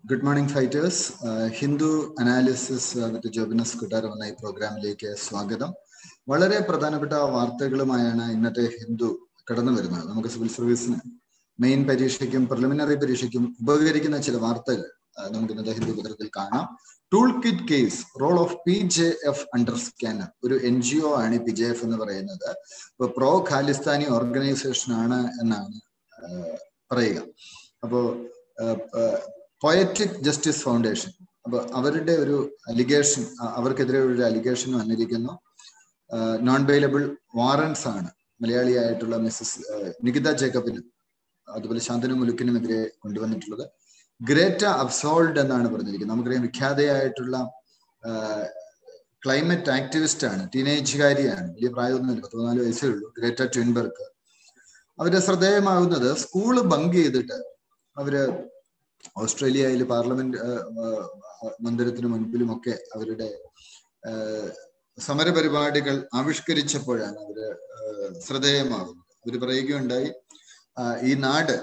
Good morning fighters Hindu analysis with Jobinas Kuttaram എന്ന ഈ പ്രോഗ്രാമിലേക്ക് സ്വാഗതം വളരെ പ്രധാനപ്പെട്ട വാർത്തകളുമായാണ് ഇന്നത്തെ ഹിന്ദു കടന്നു വരുന്നത് നമുക്ക് സിവിൽ സർവീസിന് മെയിൻ പരീക്ഷയ്ക്കും പ്രിലിമിനറി പരീക്ഷയ്ക്കും ഉപകരിക്കുന്ന ചില വാർത്തകൾ നമുക്ക് ഇന്നത്തെ ഹിന്ദു പത്രത്തിൽ കാണാം tool kit case role of P J F under scanner ഒരു എൻ ജി ഒ ആണ് പി ജെ എഫ് എന്ന് പറയുന്നത് ഇപ്പൊ പ്രോ ഖാലിസ്ഥാനി ഓർഗനൈസേഷൻ ആണ് എന്നാണ് പറയുക അപ്പോ പൊയറ്റിക് ജസ്റ്റിസ് ഫൗണ്ടേഷൻ അപ്പൊ അവരുടെ ഒരു അലിഗേഷൻ അവർക്കെതിരെ ഒരു അലിഗേഷൻ വന്നിരിക്കുന്നു നോൺ ബെയിലബിൾ വാറൻസ് ആണ് മലയാളിയായിട്ടുള്ള മിസ്സസ് നികിത ജേക്കബിനും അതുപോലെ ശാന്തനു മുലുക്കിനുമെതിരെ കൊണ്ടുവന്നിട്ടുള്ളത് ഗ്രേറ്റ അബ്സോൾഡ് എന്നാണ് പറഞ്ഞിരിക്കുന്നത് നമുക്കറിയാം വിഖ്യാതയായിട്ടുള്ള ക്ലൈമറ്റ് ആക്ടിവിസ്റ്റ് ആണ് ടീനേജുകാരിയാണ് വലിയ പ്രായമൊന്നുമില്ല പത്ത് പതിനാല് വയസ്സേ ഉള്ളൂ ഗ്രേറ്റ ട്വിൻബർഗ് അവര് ശ്രദ്ധേയമാകുന്നത് സ്കൂള് ബങ്ക് ചെയ്തിട്ട് അവര് ഓസ്ട്രേലിയയിൽ പാർലമെന്റ് മന്ദിരത്തിന് മുൻപിലും ഒക്കെ അവരുടെ സമരപരിപാടികൾ ആവിഷ്കരിച്ചപ്പോഴാണ് അവര് ശ്രദ്ധേയമാകുന്നത് അവര് പറയുകയുണ്ടായി ഈ നാട്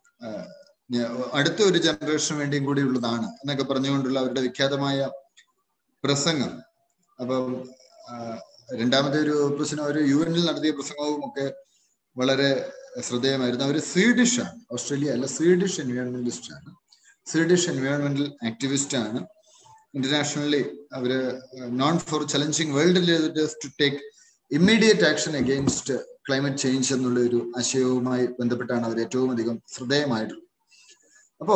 അടുത്ത ഒരു ജനറേഷന് വേണ്ടിയും കൂടി ഉള്ളതാണ് എന്നൊക്കെ പറഞ്ഞുകൊണ്ടുള്ള അവരുടെ വിഖ്യാതമായ പ്രസംഗം അപ്പം രണ്ടാമത്തെ ഒരു പ്രശ്നം അവർ യു എനിൽ നടത്തിയ പ്രസംഗവും ഒക്കെ വളരെ ശ്രദ്ധേയമായിരുന്നു അവർ സ്വീഡിഷ് ആണ് ഓസ്ട്രേലിയ അല്ല സ്വീഡിഷ് എൻവയോൺമെന്റലിസ്റ്റ് ആണ് സ്വീഡിഷ് എൻവയോൺമെന്റൽ ആക്ടിവിസ്റ്റ് ആണ് ഇന്റർനാഷണലി അവര് known for challenging world leaders to take immediate action against climate change എന്നുള്ള ഒരു ആശയവുമായി ബന്ധപ്പെട്ടാണ് അവർ ഏറ്റവും അധികം ശ്രദ്ധേയമായിട്ടുള്ളത് അപ്പോ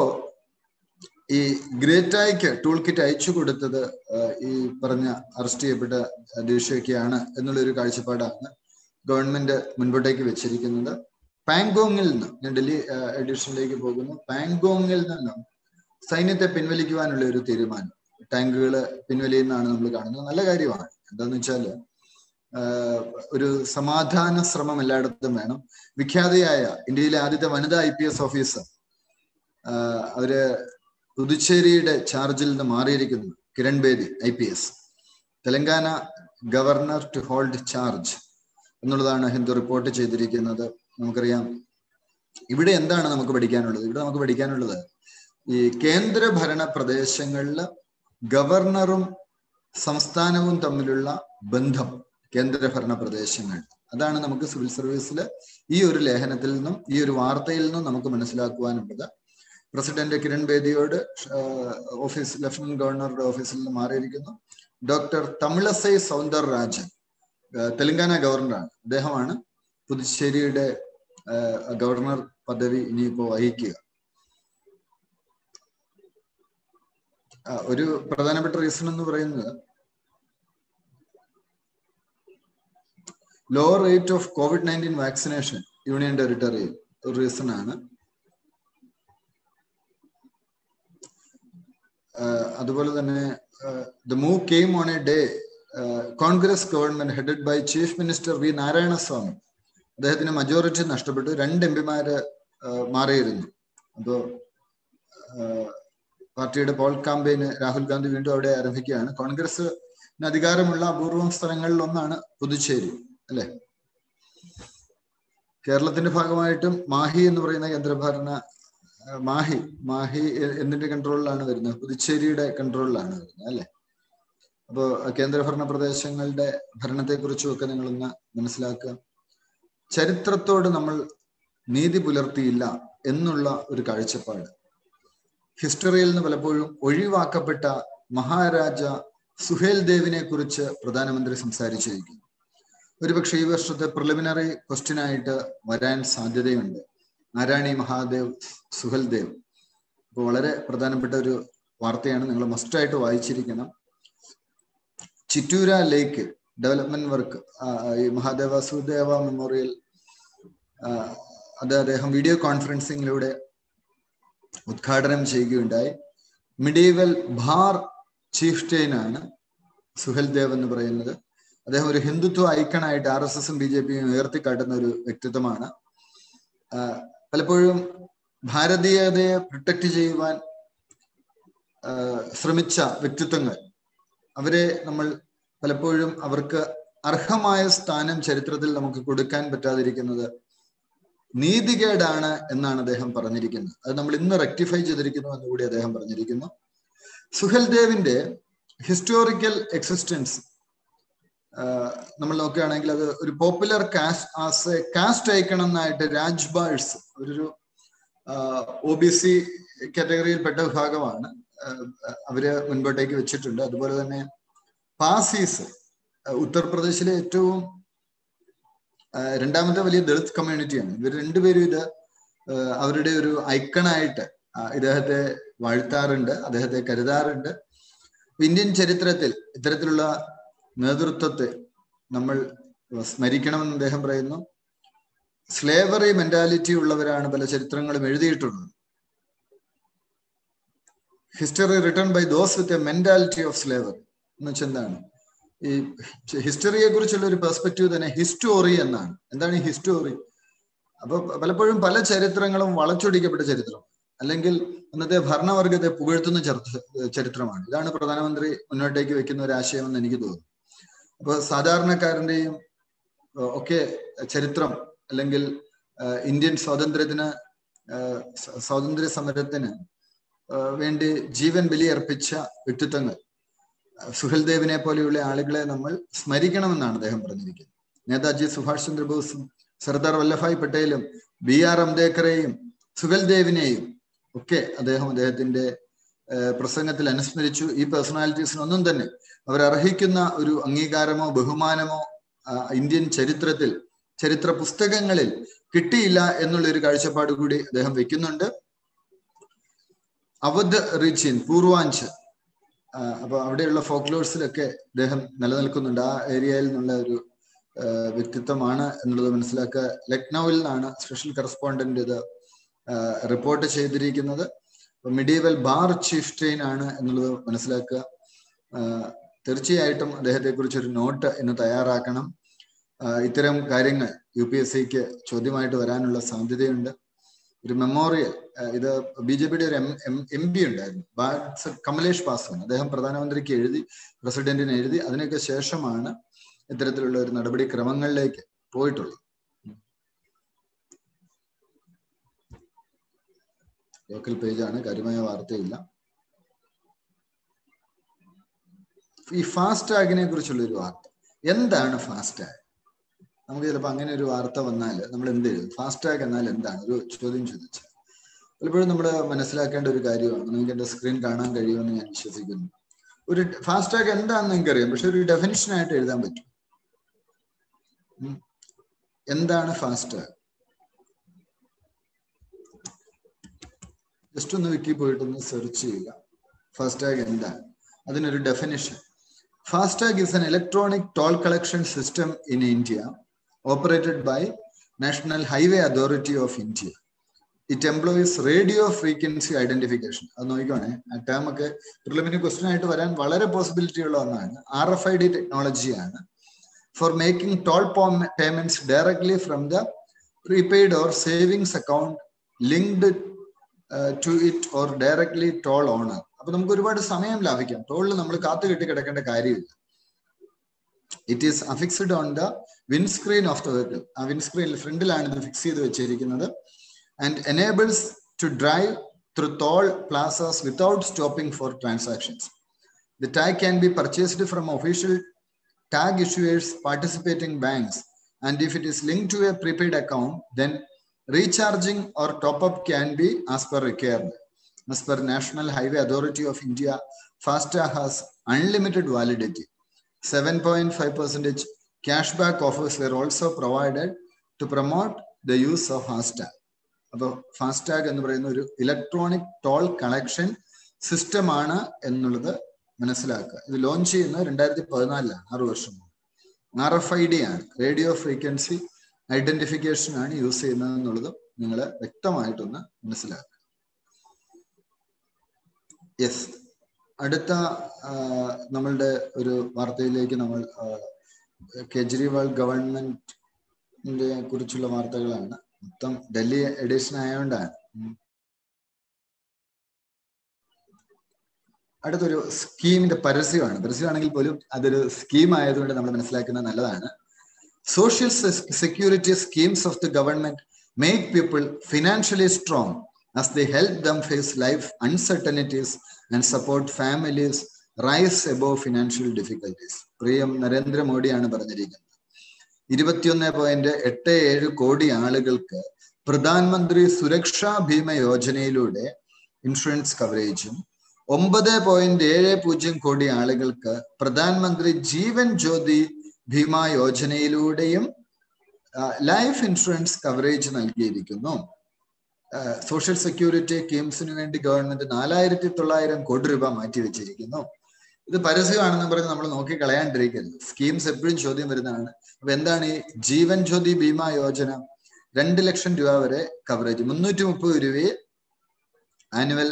ഈ ഗ്രേറ്റായ്ക്ക് ടൂൾ കിറ്റ് അയച്ചു കൊടുത്തത് ഈ പറഞ്ഞ അറസ്റ്റ് ചെയ്യപ്പെട്ട ദേശീയൊക്കെയാണ് എന്നുള്ള ഒരു കാഴ്ചപ്പാടാണ് ഗവൺമെന്റ് മുൻപോട്ടേക്ക് വെച്ചിരിക്കുന്നത് പാങ്കോങ്ങിൽ നിന്ന് ഞാൻ ഡൽഹി എഡിഷനിലേക്ക് പോകുന്നു പാങ്കോങ്ങിൽ നിന്നും സൈന്യത്തെ പിൻവലിക്കുവാനുള്ള ഒരു തീരുമാനം ടാങ്കുകൾ പിൻവലിയുന്നതാണ് നമ്മൾ കാണുന്നത് നല്ല കാര്യമാണ് എന്താന്ന് വെച്ചാല് ഒരു സമാധാന ശ്രമം എല്ലായിടത്തും വേണം വിഖ്യാതയായ ഇന്ത്യയിലെ ആദ്യത്തെ വനിതാ ഐ പി എസ് ഓഫീസർ അവര് പുതുച്ചേരിയുടെ ചാർജിൽ നിന്ന് മാറിയിരിക്കുന്നു Kiran Bedi I P S Telangana governor to hold charge എന്നുള്ളതാണ് ഹിന്ദു റിപ്പോർട്ട് ചെയ്തിരിക്കുന്നത് നമുക്കറിയാം ഇവിടെ എന്താണ് നമുക്ക് പഠിക്കാനുള്ളത് ഇവിടെ നമുക്ക് പഠിക്കാനുള്ളത് ഈ കേന്ദ്ര ഭരണ പ്രദേശങ്ങളിൽ ഗവർണറും സംസ്ഥാനവും തമ്മിലുള്ള ബന്ധം കേന്ദ്ര ഭരണ പ്രദേശങ്ങൾ അതാണ് നമുക്ക് സിവിൽ സർവീസിൽ ഈ ഒരു ലേഖനത്തിൽ നിന്നും ഈ ഒരു വാർത്തയിൽ നിന്നും നമുക്ക് മനസ്സിലാക്കുവാനുള്ളത് പ്രസിഡന്റ് കിരൺ ബേദിയോട് ഓഫീസ് ലഫ്റ്റനന്റ് ഗവർണറുടെ ഓഫീസിൽ നിന്ന് മാറിയിരിക്കുന്നു ഡോക്ടർ തമിളസൈ സൗന്ദർ രാജൻ തെലങ്കാന ഗവർണറാണ് അദ്ദേഹമാണ് പുതുച്ചേരിയുടെ ഗവർണർ പദവി ഇനിയിപ്പോ വഹിക്കുക ഒരു പ്രധാനപ്പെട്ട റീസൺ എന്ന് പറയുന്നത് low rate of COVID nineteen vaccination union ടെറിട്ടറിയിൽ ഒരു റീസൺ ആണ് അതുപോലെ തന്നെ the move came on a day Congress government headed by chief minister V Narayanaswamy അദ്ദേഹത്തിന് മജോറിറ്റി നഷ്ടപ്പെട്ടു രണ്ട് എം പിമാര് മാറിയിരുന്നു അപ്പോ പാർട്ടിയുടെ പോൾ ക്യാമ്പയിന് രാഹുൽ ഗാന്ധി വീണ്ടും അവിടെ ആരംഭിക്കുകയാണ് കോൺഗ്രസ് അധികാരമുള്ള അപൂർവം സ്ഥലങ്ങളിൽ ഒന്നാണ് പുതുച്ചേരി അല്ലെ കേരളത്തിന്റെ ഭാഗമായിട്ടും മാഹി എന്ന് പറയുന്ന കേന്ദ്രഭരണ മാഹി മാഹി എന്തിന്റെ കൺട്രോളിലാണ് വരുന്നത് പുതുച്ചേരിയുടെ കൺട്രോളിലാണ് വരുന്നത് അല്ലെ അപ്പോൾ കേന്ദ്രഭരണ പ്രദേശങ്ങളുടെ ഭരണത്തെക്കുറിച്ചും ഒക്കെ നിങ്ങളൊന്ന് മനസ്സിലാക്കുക ചരിത്രത്തോട് നമ്മൾ നീതി പുലർത്തിയില്ല എന്നുള്ള ഒരു കാഴ്ചപ്പാട് ഹിസ്റ്ററിയിൽ നിന്ന് പലപ്പോഴും ഒഴിവാക്കപ്പെട്ട മഹാരാജ സുഹേൽ ദേവിനെ കുറിച്ച് പ്രധാനമന്ത്രി സംസാരിച്ചിരിക്കുന്നു ഒരുപക്ഷെ ഈ വർഷത്തെ പ്രിലിമിനറി ക്വസ്റ്റ്യൻ ആയിട്ട് വരാൻ സാധ്യതയുണ്ട് നാരായണി മഹാദേവ് സുഹൽ ദേവ് അപ്പോൾ വളരെ പ്രധാനപ്പെട്ട ഒരു വാർത്തയാണ് നിങ്ങൾ മസ്റ്റായിട്ട് വായിച്ചിരിക്കണം ചിറ്റൂര ലേക്ക് ഡെവലപ്മെന്റ് വർക്ക് ഈ മഹാദേവ സുദേവ മെമ്മോറിയൽ അത് അദ്ദേഹം വീഡിയോ കോൺഫറൻസിങ്ങിലൂടെ ഉദ്ഘാടനം ചെയ്യുകയുണ്ടായി മിഡീവൽ ഭാർ ചീഫ് ആണ് സുഹൽ ദേവ് എന്ന് പറയുന്നത് അദ്ദേഹം ഒരു ഹിന്ദുത്വ ഐക്കണായിട്ട് ആർ എസ് എസും ബി ജെ പിയും ഉയർത്തിക്കാട്ടുന്ന ഒരു വ്യക്തിത്വമാണ് പലപ്പോഴും ഭാരതീയതയെ പ്രൊട്ടക്ട് ചെയ്യുവാൻ ശ്രമിച്ച വ്യക്തിത്വങ്ങൾ അവരെ നമ്മൾ പലപ്പോഴും അവർക്ക് അർഹമായ സ്ഥാനം ചരിത്രത്തിൽ നമുക്ക് കൊടുക്കാൻ പറ്റാതിരിക്കുന്നത് നീതികേടാണ് എന്നാണ് അദ്ദേഹം പറഞ്ഞിരിക്കുന്നത് അത് നമ്മൾ ഇന്ന് റെക്ടിഫൈ ചെയ്തിരിക്കുന്നു എന്ന് കൂടി അദ്ദേഹം പറഞ്ഞിരിക്കുന്നു സുഹൽ ദേവിന്റെ ഹിസ്റ്റോറിക്കൽ എക്സിസ്റ്റൻസ് നമ്മൾ നോക്കുകയാണെങ്കിൽ അത് ഒരു popular caste as a caste icon എന്നായിട്ട് രാജ്ബാഴ്സ് ഒരു ഒ ബി സി കാറ്റഗറിയിൽപ്പെട്ട വിഭാഗമാണ് അവര് മുൻപോട്ടേക്ക് വെച്ചിട്ടുണ്ട് അതുപോലെ തന്നെ പാസീസ് ഉത്തർപ്രദേശിലെ ഏറ്റവും രണ്ടാമത്തെ വലിയ ദളിത് കമ്മ്യൂണിറ്റിയാണ് ഇവർ രണ്ടുപേരും ഇത് അവരുടെ ഒരു ഐക്കണായിട്ട് ഇദ്ദേഹത്തെ വാഴ്ത്താറുണ്ട് അദ്ദേഹത്തെ കരുതാറുണ്ട് ഇന്ത്യൻ ചരിത്രത്തിൽ ഇത്തരത്തിലുള്ള നേതൃത്വത്തെ നമ്മൾ സ്മരിക്കണമെന്ന് അദ്ദേഹം പറയുന്നു സ്ലേവറി മെന്റാലിറ്റി ഉള്ളവരാണ് പല ചരിത്രങ്ങളും എഴുതിയിട്ടുള്ളത് history written by those with a mentality of slavery എന്ന് വെച്ചാൽ എന്താണ് ഈ ഹിസ്റ്ററിയെ കുറിച്ചുള്ള ഒരു പെർസ്പെക്റ്റീവ് തന്നെ ഹിസ്റ്റോറി എന്നാണ് എന്താണ് ഈ ഹിസ്റ്റോറി അപ്പൊ പലപ്പോഴും പല ചരിത്രങ്ങളും വളച്ചൊടിക്കപ്പെട്ട ചരിത്രം അല്ലെങ്കിൽ അന്നത്തെ ഭരണവർഗത്തെ പുകഴ്ത്തുന്ന ചരിത്രമാണ് ഇതാണ് പ്രധാനമന്ത്രി മുന്നോട്ടേക്ക് വെക്കുന്ന ഒരു ആശയം എന്ന് എനിക്ക് തോന്നുന്നു അപ്പൊ സാധാരണക്കാരന്റെയും ഒക്കെ ചരിത്രം അല്ലെങ്കിൽ ഇന്ത്യൻ സ്വാതന്ത്ര്യത്തിന് സ്വാതന്ത്ര്യ സമരത്തിന് വേണ്ടി ജീവൻ ബലിയർപ്പിച്ച വ്യക്തിത്വങ്ങൾ സുഹൽദേവിനെ പോലെയുള്ള ആളുകളെ നമ്മൾ സ്മരിക്കണമെന്നാണ് അദ്ദേഹം പറഞ്ഞിരിക്കുന്നത് നേതാജി സുഭാഷ് ചന്ദ്രബോസും സർദാർ വല്ലഭായ് പട്ടേലും ബി ആർ അംബേദ്കറെയും സുഹൽദേവിനെയും ഒക്കെ അദ്ദേഹം അദ്ദേഹത്തിന്റെ പ്രസംഗത്തിൽ അനുസ്മരിച്ചു ഈ പേഴ്സണാലിറ്റീസിനൊന്നും തന്നെ അവർ അർഹിക്കുന്ന ഒരു അംഗീകാരമോ ബഹുമാനമോ ഇന്ത്യൻ ചരിത്രത്തിൽ ചരിത്ര പുസ്തകങ്ങളിൽ കിട്ടിയില്ല എന്നുള്ള ഒരു കാഴ്ചപ്പാട് കൂടി അദ്ദേഹം വെക്കുന്നുണ്ട് അവധ് റീച്ചിൻ പൂർവാഞ്ച് അപ്പൊ അവിടെയുള്ള ഫോക്ലോഴ്സിലൊക്കെ അദ്ദേഹം നിലനിൽക്കുന്നുണ്ട് ആ ഏരിയയിൽ നിന്നുള്ള ഒരു വ്യക്തിത്വമാണ് എന്നുള്ളത് മനസ്സിലാക്കുക ലക്നൌവിൽ നിന്നാണ് സ്പെഷ്യൽ കറസ്പോണ്ടന്റ് ഇത് റിപ്പോർട്ട് ചെയ്തിരിക്കുന്നത് മിഡീവൽ ബാർ ചീഫ്റ്റെയിൻ ആണ് എന്നുള്ളത് മനസ്സിലാക്കുക തീർച്ചയായിട്ടും അദ്ദേഹത്തെ കുറിച്ച് ഒരു നോട്ട് ഇന്ന് തയ്യാറാക്കണം ഇത്തരം കാര്യങ്ങൾ യു പി എസ് സിക്ക് ചോദ്യമായിട്ട് വരാനുള്ള സാധ്യതയുണ്ട് ഒരു മെമ്മോറിയൽ ഇത് ബി ജെ പിയുടെ ഒരു എം എം എം പി ഉണ്ടായിരുന്നു കമലേഷ് പാസ്വാൻ അദ്ദേഹം പ്രധാനമന്ത്രിക്ക് എഴുതി പ്രസിഡന്റിന് എഴുതി അതിനൊക്കെ ശേഷമാണ് ഇത്തരത്തിലുള്ള ഒരു നടപടി ക്രമങ്ങളിലേക്ക് പോയിട്ടുള്ളത് ലോക്കൽ പേജാണ് കാര്യമായ വാർത്തയില്ല ഈ ഫാസ്ടാഗിനെ കുറിച്ചുള്ള ഒരു വാർത്ത എന്താണ് ഫാസ്ടാഗ് നമുക്ക് ചിലപ്പോൾ അങ്ങനെ ഒരു വാർത്ത വന്നാൽ നമ്മൾ എന്ത് എഴുതും ഫാസ്ടാഗ് എന്നാൽ എന്താണ് ഒരു ചോദ്യം ചോദിച്ചാൽ പലപ്പോഴും നമ്മൾ മനസ്സിലാക്കേണ്ട ഒരു കാര്യമാണ് നിങ്ങൾക്ക് എന്റെ സ്ക്രീൻ കാണാൻ കഴിയുമെന്ന് ഞാൻ വിശ്വസിക്കുന്നു ഒരു ഫാസ്ടാഗ് എന്താണെന്ന് നിങ്ങൾക്ക് അറിയാം പക്ഷെ ഒരു ഡെഫിനിഷൻ ആയിട്ട് എഴുതാൻ പറ്റും എന്താണ് ഫാസ്ടാഗ് ജസ്റ്റ് ഒന്ന് വിക്കി പോയിട്ടൊന്ന് സെർച്ച് ചെയ്യുക ഫാസ്ടാഗ് എന്താണ് അതിനൊരു definition FASTag is an electronic toll collection system in India operated by National Highway Authority of India. It employs radio frequency identification അത് നോക്കിക്കോണേ ആ ടേം ഒക്കെ പ്രിലിമിനറി ക്വസ്റ്റ്യൻ ആയിട്ട് വരാൻ വളരെ പോസിബിലിറ്റി ഉള്ള ഒന്നാണ് ആർ എഫ് ഐ ഡി ടെക്നോളജിയാണ് for making toll payments directly from the prepaid or savings account linked to it or directly toll owner അപ്പൊ നമുക്ക് ഒരുപാട് സമയം ലാഭിക്കാം ടോളിൽ നമ്മൾ കാത്തു കെട്ടി കിടക്കേണ്ട കാര്യമില്ല it is affixed on the windscreen of the vehicle ആ വിൻസ്ക്രീനിൽ ഫ്രണ്ടിലാണ് ഇത് ഫിക്സ് ചെയ്ത് വെച്ചിരിക്കുന്നത് and enables to drive through toll plazas without stopping for transactions the tag can be purchased from official tag issuers participating banks and if it is linked to a prepaid account then recharging or top up can be as per requirement as per national highway authority of india fastag has unlimited validity 7.5 percentage cashback offers were also provided to promote the use of fastag അപ്പോൾ FASTag എന്ന് പറയുന്ന ഒരു electronic toll collection system ആണ് എന്നുള്ളത് മനസ്സിലാക്കുക ഇത് launch ചെയ്യുന്നത് രണ്ടായിരത്തി പതിനാലിലാണ് ആറ് വർഷം ആർ എഫ് ഐ ഡി ആണ് റേഡിയോ ഫ്രീക്വൻസി ഐഡന്റിഫിക്കേഷൻ ആണ് യൂസ് ചെയ്യുന്നത് എന്നുള്ളത് നിങ്ങൾ വ്യക്തമായിട്ടൊന്ന് മനസ്സിലാക്കുക യെസ് അടുത്ത നമ്മളുടെ ഒരു വാർത്തയിലേക്ക് നമ്മൾ കേജ്രിവാൾ ഗവൺമെന്റിന്റെ കുറിച്ചുള്ള വാർത്തകളാണ് മൊത്തം ഡൽഹി എഡിഷൻ ആയതുകൊണ്ടാണ് അടുത്തൊരു സ്കീമിന്റെ പരസ്യമാണ് പരസ്യമാണെങ്കിൽ പോലും അതൊരു സ്കീം ആയതുകൊണ്ട് നമ്മൾ മനസ്സിലാക്കുന്നത് നല്ലതാണ് social security schemes of the government make people financially strong as they help them face life uncertainties and support families rise above financial difficulties പ്രിയം നരേന്ദ്രമോദിയാണ് പറഞ്ഞിരിക്കുന്നത് ഇരുപത്തിയൊന്ന് പോയിന്റ് എട്ട് ഏഴ് കോടി ആളുകൾക്ക് പ്രധാനമന്ത്രി സുരക്ഷാ ഭീമ യോജനയിലൂടെ ഇൻഷുറൻസ് കവറേജും ഒമ്പത് പോയിന്റ് ഏഴ് പൂജ്യം കോടി ആളുകൾക്ക് പ്രധാനമന്ത്രി ജീവൻ ജ്യോതി ഭീമ യോജനയിലൂടെയും ലൈഫ് ഇൻഷുറൻസ് കവറേജ് നൽകിയിരിക്കുന്നു സോഷ്യൽ സെക്യൂരിറ്റി സ്കീംസിന് വേണ്ടി ഗവൺമെന്റ് നാലായിരത്തി തൊള്ളായിരം കോടി രൂപ മാറ്റിവെച്ചിരിക്കുന്നു ഇത് പരസ്യമാണെന്ന് പറഞ്ഞ് നമ്മൾ നോക്കി കളയാണ്ടിരിക്കരുത് സ്കീംസ് എപ്പോഴും ചോദ്യം വരുന്നതാണ് അപ്പൊ എന്താണ് ഈ ജീവൻ ജ്യോതി ബീമ യോജന രണ്ട് ലക്ഷം രൂപ വരെ കവറേജ് മുന്നൂറ്റി മുപ്പത് രൂപയെ ആനുവൽ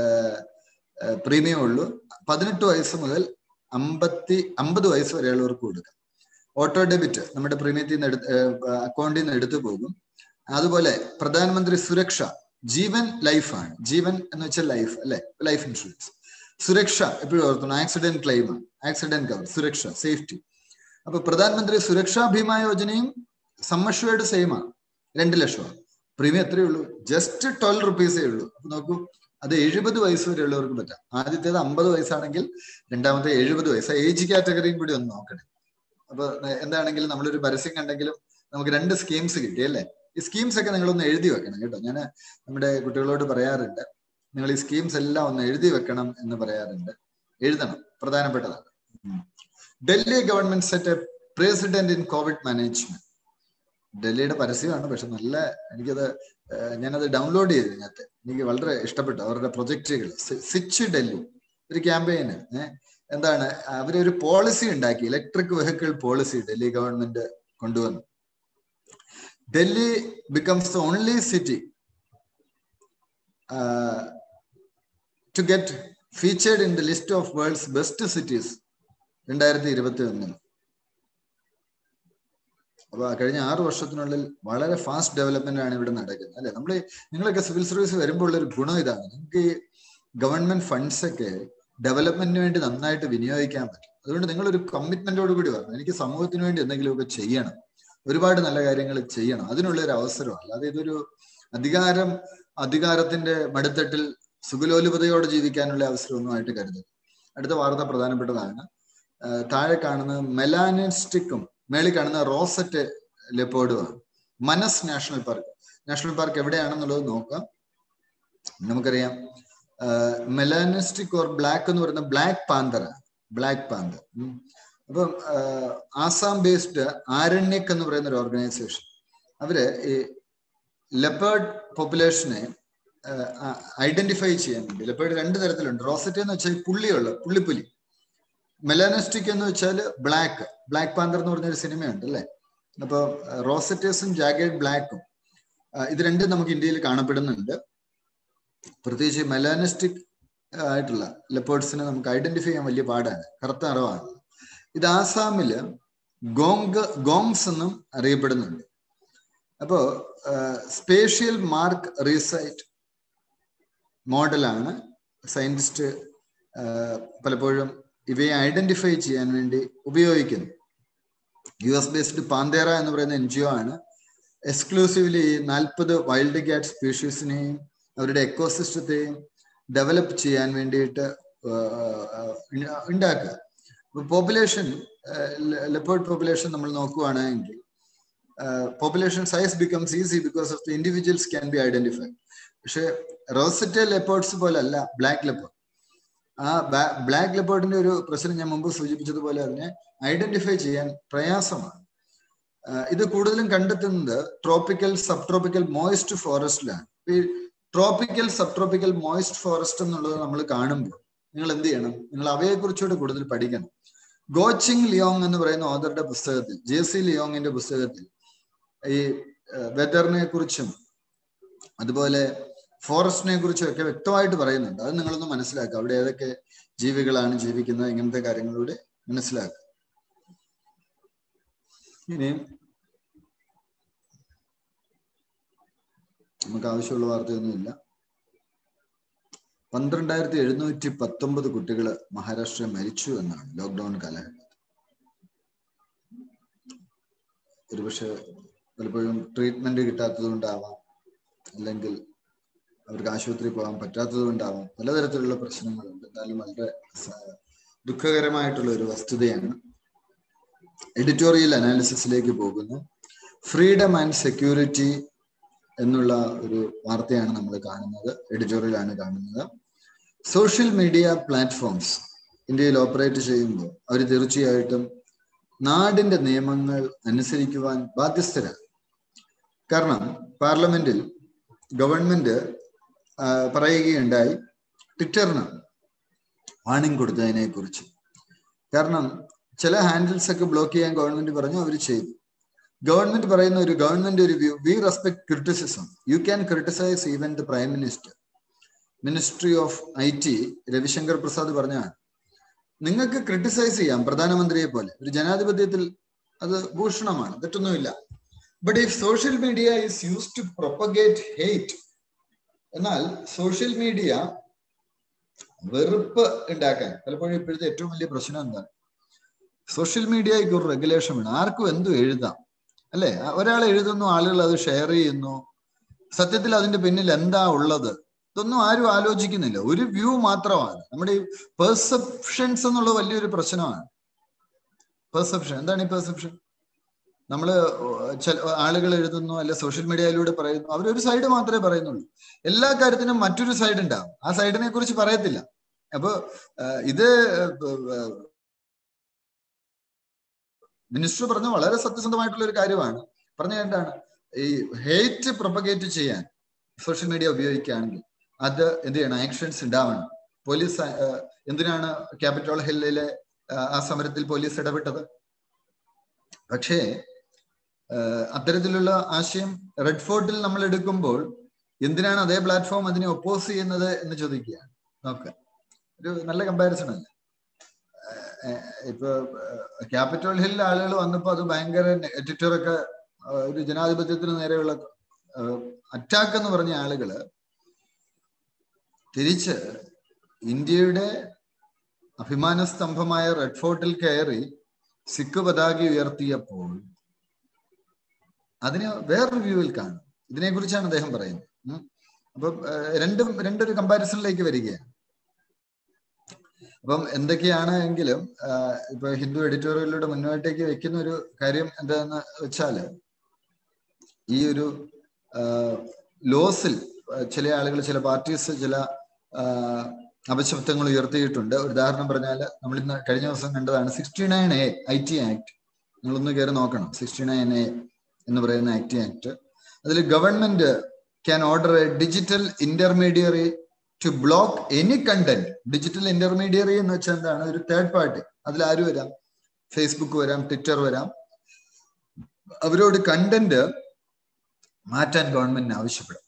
പ്രീമിയം ഉള്ളൂ പതിനെട്ട് വയസ്സ് മുതൽ അമ്പത്തി അമ്പത് വയസ്സ് വരെയുള്ളവർക്ക് കൊടുക്കാം ഓട്ടോ ഡെബിറ്റ് നമ്മുടെ പ്രീമിയത്തിൽ നിന്ന് എടുത്ത് അക്കൗണ്ടിൽ നിന്ന് എടുത്തു പോകും അതുപോലെ പ്രധാനമന്ത്രി സുരക്ഷ ജീവൻ ലൈഫാണ് ജീവൻ എന്ന് വെച്ചാൽ ലൈഫ് അല്ലെ ലൈഫ് ഇൻഷുറൻസ് സുരക്ഷ എപ്പോഴും ഓർക്കണം ആക്സിഡന്റ് ക്ലെയിം ആണ് ആക്സിഡന്റ് കവർ സുരക്ഷ സേഫ്റ്റി അപ്പൊ പ്രധാനമന്ത്രി സുരക്ഷാ ഭീമ യോജനയും സമ്മഷ്വേർഡ് സെയിം ആണ് രണ്ട് ലക്ഷമാണ് പ്രീമിയം എത്രയേ ഉള്ളൂ ജസ്റ്റ് ട്വൽവ് റുപ്പീസേ ഉള്ളൂ അപ്പൊ നോക്കൂ അത് എഴുപത് വയസ്സ് വരെയുള്ളവർക്ക് പറ്റാം ആദ്യത്തേത് അമ്പത് വയസ്സാണെങ്കിൽ രണ്ടാമത്തെ എഴുപത് വയസ്സ് ഏജ് കാറ്റഗറിയും കൂടി ഒന്ന് നോക്കണേ അപ്പൊ എന്താണെങ്കിലും നമ്മളൊരു പരസ്യം കണ്ടെങ്കിലും നമുക്ക് രണ്ട് സ്കീംസ് കിട്ടി അല്ലേ ഈ സ്കീംസ് ഒക്കെ നിങ്ങളൊന്ന് എഴുതി വെക്കണം കേട്ടോ ഞാൻ നമ്മുടെ കുട്ടികളോട് പറയാറുണ്ട് നിങ്ങൾ ഈ സ്കീംസ് എല്ലാം ഒന്ന് എഴുതി വെക്കണം എന്ന് പറയാറുണ്ട് എഴുതണം പ്രധാനപ്പെട്ടതാണ് Delhi government set a precedent in COVID management ഡൽഹിയുടെ പരസ്യമാണ് പക്ഷെ നല്ല എനിക്കത് ഞാനത് ഡൗൺലോഡ് ചെയ്തു ഇതിനകത്ത് എനിക്ക് വളരെ ഇഷ്ടപ്പെട്ടു അവരുടെ പ്രൊജക്റ്റുകൾ സിച്ച് ഡൽഹി ഒരു ക്യാമ്പയിന് എന്താണ് അവരൊരു പോളിസി ഉണ്ടാക്കി electric vehicle policy Delhi government കൊണ്ടുവന്നു Delhi becomes the only city to get featured in the list of world's best cities രണ്ടായിരത്തി ഇരുപത്തി ഒന്നിൽ അപ്പൊ കഴിഞ്ഞ ആറ് വർഷത്തിനുള്ളിൽ വളരെ ഫാസ്റ്റ് ഡെവലപ്മെന്റ് ആണ് ഇവിടെ നടക്കുന്നത് അല്ലെ നമ്മൾ നിങ്ങളൊക്കെ സിവിൽ സർവീസ് വരുമ്പോൾ ഉള്ള ഒരു ഗുണം ഇതാണ് നിങ്ങൾക്ക് ഈ ഗവൺമെന്റ് ഫണ്ട്സ് ഒക്കെ ഡെവലപ്മെന്റിന് വേണ്ടി നന്നായിട്ട് വിനിയോഗിക്കാൻ പറ്റും അതുകൊണ്ട് നിങ്ങളൊരു കമ്മിറ്റ്മെന്റോട് കൂടി പറഞ്ഞു എനിക്ക് സമൂഹത്തിന് വേണ്ടി എന്തെങ്കിലുമൊക്കെ ചെയ്യണം ഒരുപാട് നല്ല കാര്യങ്ങൾ ചെയ്യണം അതിനുള്ള ഒരു അവസരം അല്ലാതെ ഇതൊരു അധികാരം അധികാരത്തിന്റെ മടുത്തട്ടിൽ സുഖലോലുപതയോടെ ജീവിക്കാനുള്ള അവസരമൊന്നുമായിട്ട് കരുതുന്നു അടുത്ത വാർത്ത പ്രധാനപ്പെട്ടതാണ് താഴെ കാണുന്നത് മെലാനിസ്റ്റിക്കും മേളിൽ കാണുന്ന റോസറ്റ് ലെപ്പോർഡുമാണ് Manas national park national park എവിടെയാണെന്നുള്ളത് നോക്കാം നമുക്കറിയാം മെലാനിസ്റ്റിക് ഓർ ബ്ലാക്ക് എന്ന് പറയുന്ന ബ്ലാക്ക് പാന്തർ ബ്ലാക്ക് പാന്തർ അപ്പം ആസാം ബേസ്ഡ് ആരണ്യക് എന്ന് പറയുന്ന ഒരു ഓർഗനൈസേഷൻ അവര് ഈ ലെപ്പേർഡ് പോപ്പുലേഷനെ ഐഡന്റിഫൈ ചെയ്യാൻ വേണ്ടി ലെപ്പേർഡ് രണ്ട് തരത്തിലുണ്ട് റോസറ്റ് എന്ന് വെച്ചാൽ പുള്ളിയുള്ള പുള്ളിപ്പുലി മെലാനസ്റ്റിക് എന്ന് വെച്ചാൽ ബ്ലാക്ക് ബ്ലാക്ക് പാന്തർ എന്ന് പറഞ്ഞൊരു സിനിമയുണ്ട് അല്ലേ അപ്പൊ റോസറ്റേഴ്സും ജാഗേഡ് ബ്ലാക്കും ഇത് രണ്ടും നമുക്ക് ഇന്ത്യയിൽ കാണപ്പെടുന്നുണ്ട് പ്രത്യേകിച്ച് മെലാനിസ്റ്റിക് ആയിട്ടുള്ള ലെപ്പേർഡ്സിനെ നമുക്ക് ഐഡന്റിഫൈ ചെയ്യാൻ വലിയ പാടാണ് കറുത്ത നിറവാണ് ഇത് ആസാമില് ഗോങ് ഗോങ്സ് എന്നും അറിയപ്പെടുന്നുണ്ട് അപ്പോ സ്പേഷ്യൽ മാർക്ക് റീസൈറ്റ് മോഡലാണ് സയന്റിസ്റ്റ് പലപ്പോഴും ഇവയെ ഐഡന്റിഫൈ ചെയ്യാൻ വേണ്ടി ഉപയോഗിക്കുന്നു യു എസ് ബേസ്ഡ് പാന്തേറ എന്ന് പറയുന്ന എൻ ജി ഒ ആണ് എക്സ്ക്ലൂസീവ്ലി നാൽപ്പത് വൈൽഡ് ക്യാറ്റ് സ്പീഷീസിനെയും അവരുടെ എക്കോസിസ്റ്റത്തെയും ഡെവലപ്പ് ചെയ്യാൻ വേണ്ടിയിട്ട് ഉണ്ടാക്കുക പോപ്പുലേഷൻ ലെപ്പേർഡ് പോപ്പുലേഷൻ നമ്മൾ നോക്കുകയാണെങ്കിൽ population size becomes easy because of the individuals can be identified പക്ഷെ റോസറ്റെ ലെപ്പേർഡ്സ് പോലെ അല്ല ബ്ലാക്ക് ലെപ്പേർഡ് ആ ബ്ലാക്ക് ലെപ്പേർഡിന്റെ ഒരു പ്രശ്നം ഞാൻ മുമ്പ് സൂചിപ്പിച്ചതുപോലെ അതിനെ ഐഡന്റിഫൈ ചെയ്യാൻ പ്രയാസമാണ് ഇത് കൂടുതലും കണ്ടെത്തുന്നത് ട്രോപ്പിക്കൽ സബ് ട്രോപ്പിക്കൽ മോയിസ്റ്റ് ഫോറസ്റ്റിലാണ് ഈ tropical subtropical moist forest എന്നുള്ളത് നമ്മൾ കാണുമ്പോൾ നിങ്ങൾ എന്ത് ചെയ്യണം നിങ്ങൾ അവയെ കുറിച്ചുകൂടെ കൂടുതൽ പഠിക്കണം ഗോച്ചിങ് ലിയോങ് എന്ന് പറയുന്ന ഓദറുടെ പുസ്തകത്തിൽ ജെ സി ലിയോങ്ങിന്റെ പുസ്തകത്തിൽ ഈ വെതറിനെ കുറിച്ചും അതുപോലെ ഫോറസ്റ്റിനെ കുറിച്ചും ഒക്കെ വ്യക്തമായിട്ട് പറയുന്നുണ്ട് അത് നിങ്ങളൊന്ന് മനസ്സിലാക്കുക അവിടെ ഏതൊക്കെ ജീവികളാണ് ജീവിക്കുന്നത് ഇങ്ങനത്തെ കാര്യങ്ങളിലൂടെ മനസ്സിലാക്കുക ഇനി നമുക്ക് ആവശ്യമുള്ള വാർത്തയൊന്നുമില്ല പന്ത്രണ്ടായിരത്തി എഴുന്നൂറ്റി പത്തൊമ്പത് കുട്ടികൾ മഹാരാഷ്ട്ര മരിച്ചു എന്നാണ് ലോക്ക്ഡൌൺ കാലഘട്ടത്തിൽ ഒരുപക്ഷെ പലപ്പോഴും ട്രീറ്റ്മെന്റ് കിട്ടാത്തത് കൊണ്ടാവാം അല്ലെങ്കിൽ അവർക്ക് ആശുപത്രി പോകാൻ പറ്റാത്തത് കൊണ്ടാവാം പലതരത്തിലുള്ള പ്രശ്നങ്ങളുണ്ട് എന്നാലും വളരെ സ- ദുഃഖകരമായിട്ടുള്ള ഒരു വസ്തുതയാണ് എഡിറ്റോറിയൽ അനാലിസിസിലേക്ക് പോകുന്നു ഫ്രീഡം ആൻഡ് സെക്യൂരിറ്റി എന്നുള്ള ഒരു വാർത്തയാണ് നമ്മൾ കാണുന്നത് എഡിറ്റോറിയലാണ് കാണുന്നത് സോഷ്യൽ മീഡിയ പ്ലാറ്റ്ഫോംസ് ഇന്ത്യയിൽ ഓപ്പറേറ്റ് ചെയ്യുമ്പോൾ അവർ തീർച്ചയായിട്ടും നാടിന്റെ നിയമങ്ങൾ അനുസരിക്കുവാൻ ബാധ്യസ്ഥരാണ് കാരണം പാർലമെന്റിൽ ഗവൺമെന്റ് ആ, പറയുകയുണ്ടായി ട്വിറ്ററിന് വാണിംഗ് കൊടുത്തതിനെ കുറിച്ച് കാരണം ചില ഹാൻഡിൽസ് ഒക്കെ ബ്ലോക്ക് ചെയ്യാൻ ഗവൺമെന്റ് പറഞ്ഞു അവർ ചെയ്തു ഗവൺമെന്റ് പറയുന്ന ഒരു ഗവൺമെന്റ് ഒരു view we respect criticism you can criticise even the prime minister ministry of I T Ravishankar Prasad പറഞ്ഞാണ് നിങ്ങൾക്ക് ക്രിട്ടിസൈസ് ചെയ്യാം പ്രധാനമന്ത്രിയെ പോലെ ഒരു ജനാധിപത്യത്തിൽ അത് ഭൂഷണമാണ് തെറ്റൊന്നുമില്ല but if social media is use to propagate hate എന്നാൽ സോഷ്യൽ മീഡിയ വെറുപ്പ് ഉണ്ടാക്കാൻ പലപ്പോഴും ഇപ്പോഴത്തെ ഏറ്റവും വലിയ പ്രശ്നം എന്താണ് സോഷ്യൽ മീഡിയയ്ക്ക് ഒരു റെഗുലേഷൻ വേണം ആർക്കും എന്തും എഴുതാം അല്ലെ ഒരാൾ എഴുതുന്നു ആളുകൾ അത് ഷെയർ ചെയ്യുന്നു സത്യത്തിൽ അതിന്റെ പിന്നിൽ എന്താ ഉള്ളത് ഇതൊന്നും ആരും ആലോചിക്കുന്നില്ല ഒരു വ്യൂ മാത്രമാണ് നമ്മുടെ ഈ പെർസെപ്ഷൻസ് എന്നുള്ള വലിയൊരു പ്രശ്നമാണ് പെർസെപ്ഷൻ എന്താണ് ഈ പെർസെപ്ഷൻ നമ്മള് ചില ആളുകൾ എഴുതുന്നു അല്ലെ സോഷ്യൽ മീഡിയയിലൂടെ പറയുന്നു അവരൊരു സൈഡ് മാത്രമേ പറയുന്നുള്ളൂ എല്ലാ കാര്യത്തിനും മറ്റൊരു സൈഡ് ഉണ്ടാവും ആ സൈഡിനെ കുറിച്ച് പറയത്തില്ല അപ്പൊ ആ, ഇത് മിനിസ്റ്റർ പറഞ്ഞ വളരെ സത്യസന്ധമായിട്ടുള്ള ഒരു കാര്യമാണ് പറഞ്ഞ എന്താണ് ഈ ഹേറ്റ് പ്രൊപ്പഗേറ്റ് ചെയ്യാൻ സോഷ്യൽ മീഡിയ ഉപയോഗിക്കുകയാണെങ്കിൽ അത് എന്ത് ചെയ്യണം ആക്ഷൻസ് ഉണ്ടാവണം പോലീസ് ആ, എന്തിനാണ് ക്യാപിറ്റോൾ ഹില്ലിലെ ആ, ആ സമരത്തിൽ പോലീസ് ഇടപെട്ടത് പക്ഷേ ആ, അത്തരത്തിലുള്ള ആശയം റെഡ് ഫോർട്ടിൽ നമ്മൾ എടുക്കുമ്പോൾ എന്തിനാണ് അതേ പ്ലാറ്റ്ഫോം അതിനെ ഒപ്പോസ് ചെയ്യുന്നത് എന്ന് ചോദിക്കുകയാണ് നോക്ക ഒരു നല്ല കമ്പാരിസൺ അല്ല ഇപ്പൊ ക്യാപിറ്റൽ ഹിൽ ആളുകൾ വന്നപ്പോ അത് ഭയങ്കര ട്വിറ്ററൊക്കെ ഒരു ജനാധിപത്യത്തിന് നേരെയുള്ള അറ്റാക്ക് എന്ന് പറഞ്ഞ ആളുകള് തിരിച്ച് ഇന്ത്യയുടെ അഭിമാന സ്തംഭമായ റെഡ് ഫോർട്ടിൽ കയറി സിഖ് പതാക ഉയർത്തിയപ്പോൾ അതിനെ വേറൊരു വ്യൂവിൽ കാണും ഇതിനെക്കുറിച്ചാണ് അദ്ദേഹം പറയുന്നത് ഉം. അപ്പൊ ഏഹ്, രണ്ടും രണ്ടൊരു കമ്പാരിസണിലേക്ക് വരികയാണ് അപ്പം എന്തൊക്കെയാണ് എങ്കിലും ആഹ്, ഇപ്പൊ ഹിന്ദു എഡിറ്റോറിയലിലൂടെ മുന്നോട്ടേക്ക് വെക്കുന്ന ഒരു കാര്യം എന്താന്ന് വെച്ചാല് ഈ ഒരു ലോസിൽ ചില ആളുകൾ ചില പാർട്ടീസ് ചില ആഹ്, അപശബ്ദങ്ങൾ ഉയർത്തിയിട്ടുണ്ട് ഒരു ഉദാഹരണം പറഞ്ഞാൽ നമ്മൾ ഇന്ന് കഴിഞ്ഞ ദിവസം കണ്ടതാണ് sixty nine A I T act നിങ്ങളൊന്ന് കയറി നോക്കണം സിക്സ്റ്റി നയൻ എ എന്ന് പറയുന്ന ഐ ടി ആക്ട് അതിൽ government can order a digital intermediary to block any content digital intermediary എന്ന് വെച്ചാൽ എന്താണ് ഒരു തേർഡ് പാർട്ടി അതിൽ ആര് വരാം ഫേസ്ബുക്ക് വരാം ട്വിറ്റർ വരാം അവരോട് കണ്ടന്റ് മാറ്റാൻ ഗവൺമെന്റിന് ആവശ്യപ്പെടും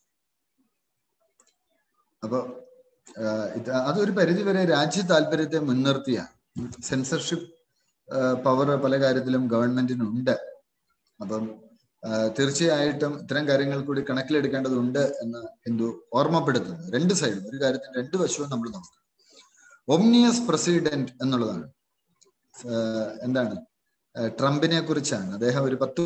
അപ്പൊ ആഹ് ഇത് അതൊരു പരിധിവരെ രാജ്യ താല്പര്യത്തെ മുൻനിർത്തിയാണ് സെൻസർഷിപ്പ് പവർ പല കാര്യത്തിലും ഗവൺമെന്റിനുണ്ട് അപ്പം ആഹ് തീർച്ചയായിട്ടും ഇത്തരം കാര്യങ്ങൾ കൂടി കണക്കിലെടുക്കേണ്ടതുണ്ട് എന്ന് ഹിന്ദു ഓർമ്മപ്പെടുത്തുന്നു രണ്ട് സൈഡും ഒരു കാര്യത്തിന് രണ്ട് വശവും നമ്മൾ നോക്കണം ഒമ്നിയസ് പ്രസിഡന്റ് എന്നുള്ളതാണ് ആഹ് എന്താണ് ആഹ് ട്രംപിനെ കുറിച്ചാണ് അദ്ദേഹം ഒരു പത്ത്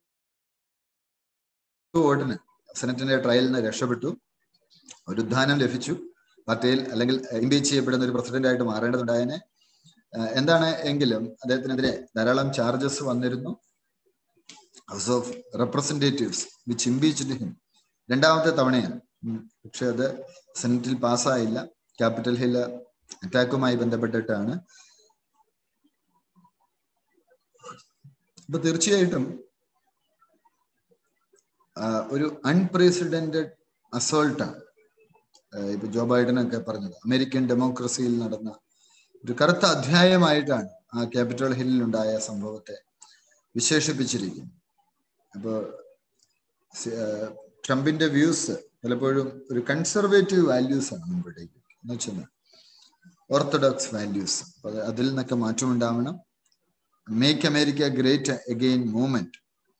വോട്ടിന് സെനറ്റിന്റെ ട്രയലിൽ നിന്ന് രക്ഷപ്പെട്ടു ഒരു ഉദ്ധാനം ലഭിച്ചു പാർട്ടിയിൽ അല്ലെങ്കിൽ ഇംപീച്ച് ചെയ്യപ്പെടുന്ന ഒരു പ്രസിഡന്റ് ആയിട്ട് മാറേണ്ടതുണ്ടായതിനെ ആഹ് എന്താണ് എങ്കിലും അദ്ദേഹത്തിനെതിരെ ധാരാളം ചാർജസ് വന്നിരുന്നു House of Representatives which impeached him രണ്ടാമത്തെ തവണയാണ് ഉം. പക്ഷെ അത് സെനറ്റിൽ പാസ്സായില്ല ക്യാപിറ്റൽ ഹിൽ അറ്റാക്കുമായി ബന്ധപ്പെട്ടിട്ടാണ് അപ്പൊ തീർച്ചയായിട്ടും ആ, ഒരു അൺപ്രസിഡന്റഡ് അസോൾട്ടാണ് ഇപ്പൊ ജോ ബൈഡനൊക്കെ പറഞ്ഞത് അമേരിക്കൻ ഡെമോക്രസിയിൽ നടന്ന ഒരു കറുത്ത അധ്യായമായിട്ടാണ് ആ ക്യാപിറ്റൽ ഹില്ലിൽ ഉണ്ടായ സംഭവത്തെ വിശേഷിപ്പിച്ചിരിക്കുന്നത് അപ്പോ സി- ആ, ട്രംപിന്റെ വ്യൂസ് പലപ്പോഴും ഒരു കൺസർവേറ്റീവ് വാല്യൂസ് ആണ് മുമ്പോട്ടേക്ക് എന്ന് വെച്ചാൽ ഓർത്തഡോക്സ് വാല്യൂസ് അപ്പൊ അത് അതിൽ നിന്നൊക്കെ മാറ്റം ഉണ്ടാവണം make America great again movement